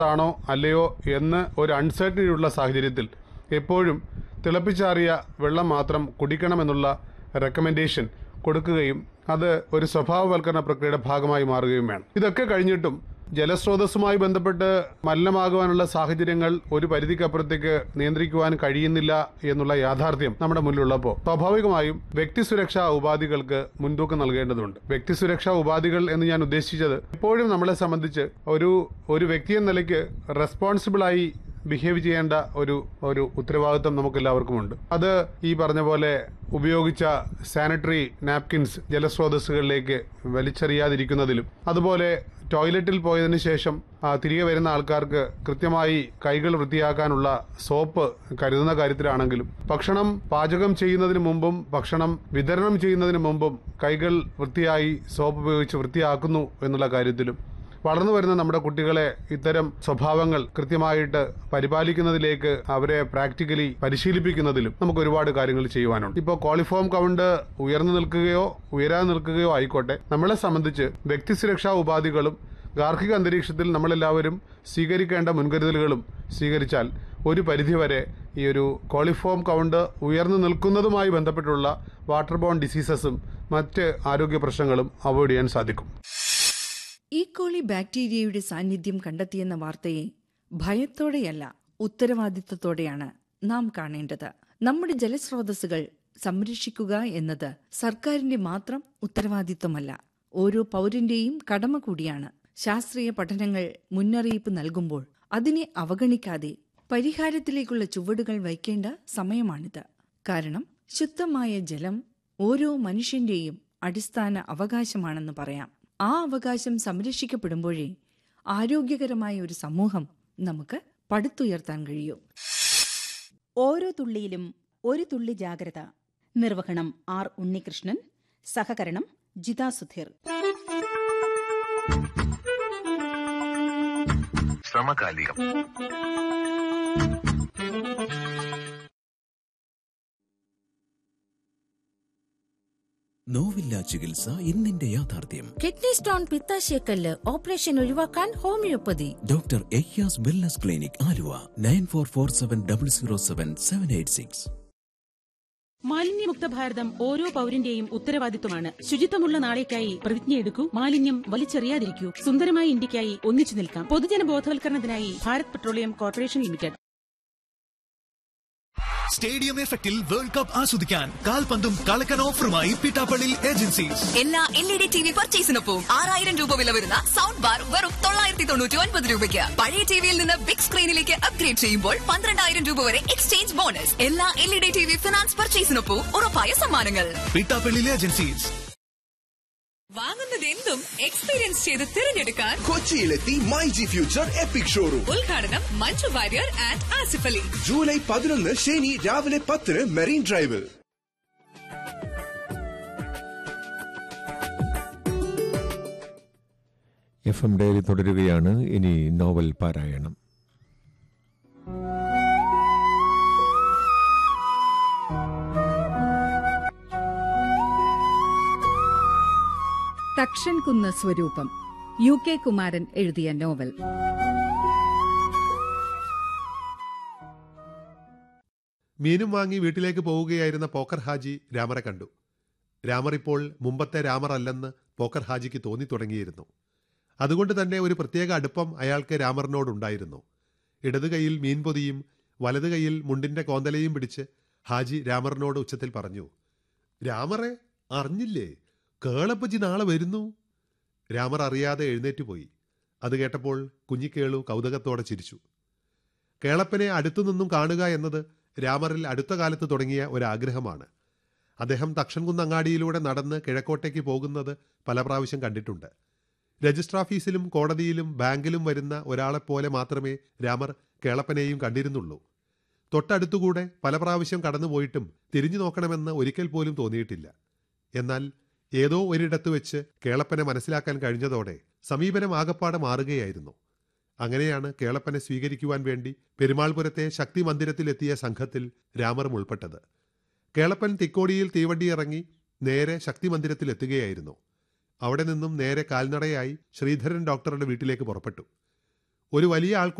ആണോ അല്ലയോ എന്ന് ഒരു അൺസർട്ടനിറ്റി ഉള്ള സാഹചര്യത്തിൽ എപ്പോഴും തിളപ്പിച്ചാറിയ വെള്ളം മാത്രം കുടിക്കണമെന്നുള്ള റെക്കമെൻഡേഷൻ കൊടുക്കുകയും അത് ഒരു സ്വഭാവവൽക്കരണ പ്രക്രിയയുടെ ഭാഗമായി മാറുകയും വേണം ഇതൊക്കെ കഴിഞ്ഞിട്ടും ജലസ്രോതസ്സുമായി ബന്ധപ്പെട്ട് മലിനമാകുവാനുള്ള സാഹചര്യങ്ങൾ ഒരു പരിധിക്കപ്പുറത്തേക്ക് നിയന്ത്രിക്കുവാൻ കഴിയുന്നില്ല എന്നുള്ള യാഥാർത്ഥ്യം നമ്മുടെ മുന്നിലുള്ളപ്പോൾ സ്വാഭാവികമായും വ്യക്തി സുരക്ഷാ ഉപാധികൾക്ക് മുൻതൂക്കം നൽകേണ്ടതുണ്ട് വ്യക്തി സുരക്ഷാ ഉപാധികൾ എന്ന് ഞാൻ ഉദ്ദേശിച്ചത് എപ്പോഴും നമ്മളെ സംബന്ധിച്ച് ഒരു ഒരു വ്യക്തി എന്ന നിലയ്ക്ക് റെസ്പോൺസിബിളായി ബിഹേവ് ചെയ്യേണ്ട ഒരു ഒരു ഉത്തരവാദിത്വം നമുക്ക് എല്ലാവർക്കുമുണ്ട് അത് ഈ പറഞ്ഞ പോലെ ഉപയോഗിച്ച സാനിറ്ററി നാപ്കിൻസ് ജലസ്രോതസ്സുകളിലേക്ക് വലിച്ചെറിയാതിരിക്കുന്നതിലും അതുപോലെ ടോയ്ലറ്റിൽ പോയതിനു ശേഷം ആ, തിരികെ വരുന്ന ആൾക്കാർക്ക് കൃത്യമായി കൈകൾ വൃത്തിയാക്കാനുള്ള സോപ്പ് കരുതുന്ന കാര്യത്തിലാണെങ്കിലും ഭക്ഷണം പാചകം ചെയ്യുന്നതിന് മുമ്പും ഭക്ഷണം വിതരണം ചെയ്യുന്നതിന് മുമ്പും കൈകൾ വൃത്തിയായി സോപ്പ് ഉപയോഗിച്ച് വൃത്തിയാക്കുന്നു എന്നുള്ള കാര്യത്തിലും വളർന്നു വരുന്ന നമ്മുടെ കുട്ടികളെ ഇത്തരം സ്വഭാവങ്ങൾ കൃത്യമായിട്ട് പരിപാലിക്കുന്നതിലേക്ക് അവരെ പ്രാക്ടിക്കലി പരിശീലിപ്പിക്കുന്നതിലും നമുക്ക് ഒരുപാട് കാര്യങ്ങൾ ചെയ്യുവാനുണ്ട് ഇപ്പോൾ ക്വാളിഫോം കൗണ്ട് ഉയർന്നു നിൽക്കുകയോ ഉയരാതെ നിൽക്കുകയോ ആയിക്കോട്ടെ നമ്മളെ സംബന്ധിച്ച് വ്യക്തി സുരക്ഷാ ഉപാധികളും ഗാർഹിക അന്തരീക്ഷത്തിൽ നമ്മളെല്ലാവരും സ്വീകരിക്കേണ്ട മുൻകരുതലുകളും സ്വീകരിച്ചാൽ ഒരു പരിധിവരെ ഈ ഒരു കോളിഫോം കൗണ്ട് ഉയർന്നു നിൽക്കുന്നതുമായി ബന്ധപ്പെട്ടുള്ള വാട്ടർ ബോൺ ഡിസീസസും മറ്റ് ആരോഗ്യ പ്രശ്നങ്ങളും അവോയ്ഡ് ചെയ്യാൻ സാധിക്കും ഈക്കോളി ബാക്ടീരിയയുടെ സാന്നിധ്യം കണ്ടെത്തിയെന്ന വാർത്തയെ ഭയത്തോടെയല്ല ഉത്തരവാദിത്തത്തോടെയാണ് നാം കാണേണ്ടത് നമ്മുടെ ജലസ്രോതസ്സുകൾ സംരക്ഷിക്കുക എന്നത് സർക്കാരിന്റെ മാത്രം ഉത്തരവാദിത്തമല്ല ഓരോ പൗരന്റെയും കടമ കൂടിയാണ് ശാസ്ത്രീയ പഠനങ്ങൾ മുന്നറിയിപ്പ് നൽകുമ്പോൾ അതിനെ അവഗണിക്കാതെ പരിഹാരത്തിലേക്കുള്ള ചുവടുകൾ വയ്ക്കേണ്ട സമയമാണിത് കാരണം ശുദ്ധമായ ജലം ഓരോ മനുഷ്യന്റെയും അടിസ്ഥാന അവകാശമാണെന്ന് പറയാം ആ അവകാശം സംരക്ഷിക്കപ്പെടുമ്പോഴേ ആരോഗ്യകരമായ ഒരു സമൂഹം നമുക്ക് പടുത്തുയർത്താൻ കഴിയൂ ഓരോ തുള്ളിയിലും ഒരു തുള്ളി ജാഗ്രത നിർവഹണം ആർ ഉണ്ണികൃഷ്ണൻ സഹകരണം ജിതാ സുധീർ സമകാലികം നോവില്ല ചികിത്സ ഇന്നിന്റെ യാഥാർത്ഥ്യം കിഡ്നി സ്റ്റോൺ പിത്താശയക്കല്ല് ഓപ്പറേഷൻ ഒഴിവാക്കാൻ ഹോമിയോപ്പതി ഡോക്ടർ എയ്യാസ് wellness clinic Aluva nine four four seven double zero seven seven eight six മാലിന്യമുക്ത ഭാരതം ഓരോ പൗരന്റെയും ഉത്തരവാദിത്വമാണ് ശുചിത്വമുള്ള നാളേക്കായി പ്രതിജ്ഞയെടുക്കൂ മാലിന്യം വലിച്ചെറിയാതിരിക്കൂ സുന്ദരമായ ഇന്ത്യക്കായി ഒന്നിച്ചു നിൽക്കാം പൊതുജന ബോധവൽക്കരണത്തിനായി Bharat petroleum corporation limited stadium എഫക്റ്റിൽ വേൾഡ് കപ്പ് ആസ്വദിക്കാൻ കാൽപന്തും കളക്കൻ ഓഫറുമായി പിട്ടാപ്പള്ളി ഏജൻസീസ് എല്ലാ L E D T V പർച്ചേസിനൊപ്പം ആറായിരം രൂപ വില വരുന്ന സൗണ്ട് ബാർ വെറും തൊള്ളായിരത്തി തൊണ്ണൂറ്റി ഒൻപത് രൂപയ്ക്ക് പഴയ ടിവിയിൽ നിന്ന് ബിഗ് സ്ക്രീനിലേക്ക് അപ്ഗ്രേഡ് ചെയ്യുമ്പോൾ പന്ത്രണ്ടായിരം രൂപ വരെ എക്സ്ചേഞ്ച് ബോണസ് എല്ലാ L E D T V finance പർച്ചേസിനൊപ്പം ഉറപ്പായ സമ്മാനങ്ങൾ പിട്ടാപ്പള്ളി ഏജൻസീസ് വാങ്ങുന്നത് എന്തും എക്സ്പീരിയൻസ് ചെയ്ത് തിരഞ്ഞെടുക്കാൻ കൊച്ചിയിലെത്തി my G future epic showroom ഉദ്ഘാടനം മഞ്ജു വാര്യർ ആൻഡ് ആസിഫ് അലി ജൂലൈ പതിനൊന്ന് ശനി രാവിലെ പത്തിന് മെറീൻ ഡ്രൈവിൽ എഫ് എം ഡയറി തുടരുകയാണ് ഇനി നോവൽ പാരായണം തക്ഷൻകുന്ന് സ്വരൂപം യു കെ കുമാരൻ എഴുതിയ നോവൽ മീനും വാങ്ങി വീട്ടിലേക്ക് പോവുകയായിരുന്ന പോക്കർ ഹാജി രാമറെ കണ്ടു രാമർ ഇപ്പോൾ മുമ്പത്തെ രാമർ അല്ലെന്ന് പോക്കർ ഹാജിക്ക് തോന്നി തുടങ്ങിയിരുന്നു അതുകൊണ്ട് തന്നെ ഒരു പ്രത്യേക അടുപ്പം അയാൾക്ക് രാമറിനോടുണ്ടായിരുന്നു ഇടത് കൈയിൽ മീൻപൊതിയും വലത് കൈയിൽ മുണ്ടിന്റെ കോന്തലയും പിടിച്ച് ഹാജി രാമറിനോട് ഉച്ചത്തിൽ പറഞ്ഞു രാമറെ അറിഞ്ഞില്ലേ കേളപ്പജി നാളെ വരുന്നു രാമർ അറിയാതെ എഴുന്നേറ്റ് പോയി അത് കേട്ടപ്പോൾ കുഞ്ഞിക്കേളു കൗതുകത്തോടെ ചിരിച്ചു കേളപ്പനെ അടുത്തുനിന്നും കാണുക എന്നത് രാമറിൽ അടുത്ത കാലത്ത് തുടങ്ങിയ ഒരാഗ്രഹമാണ് അദ്ദേഹം തക്ഷൻകുന്ന് അങ്ങാടിയിലൂടെ നടന്ന് കിഴക്കോട്ടേക്ക് പോകുന്നത് പല പ്രാവശ്യം കണ്ടിട്ടുണ്ട് രജിസ്റ്റർ ഓഫീസിലും കോടതിയിലും ബാങ്കിലും വരുന്ന ഒരാളെപ്പോലെ മാത്രമേ രാമർ കേളപ്പനെയും കണ്ടിരുന്നുള്ളൂ തൊട്ടടുത്തുകൂടെ പല പ്രാവശ്യം കടന്നുപോയിട്ടും തിരിഞ്ഞു നോക്കണമെന്ന് ഒരിക്കൽ പോലും തോന്നിയിട്ടില്ല എന്നാൽ ഏതോ ഒരിടത്ത് വെച്ച് കേളപ്പനെ മനസ്സിലാക്കാൻ കഴിഞ്ഞതോടെ സമീപനം ആകപ്പാടെ മാറുകയായിരുന്നു അങ്ങനെയാണ് കേളപ്പനെ സ്വീകരിക്കുവാൻ വേണ്ടി പെരുമാൾപുരത്തെ ശക്തി മന്ദിരത്തിലെത്തിയ സംഘത്തിൽ രാമറും ഉൾപ്പെട്ടത് കേളപ്പൻ തിക്കോടിയിൽ തീവണ്ടി ഇറങ്ങി നേരെ ശക്തി മന്ദിരത്തിലെത്തുകയായിരുന്നു അവിടെ നിന്നും നേരെ കാൽനടയായി ശ്രീധരൻ ഡോക്ടറുടെ വീട്ടിലേക്ക് പുറപ്പെട്ടു ഒരു വലിയ ആൾ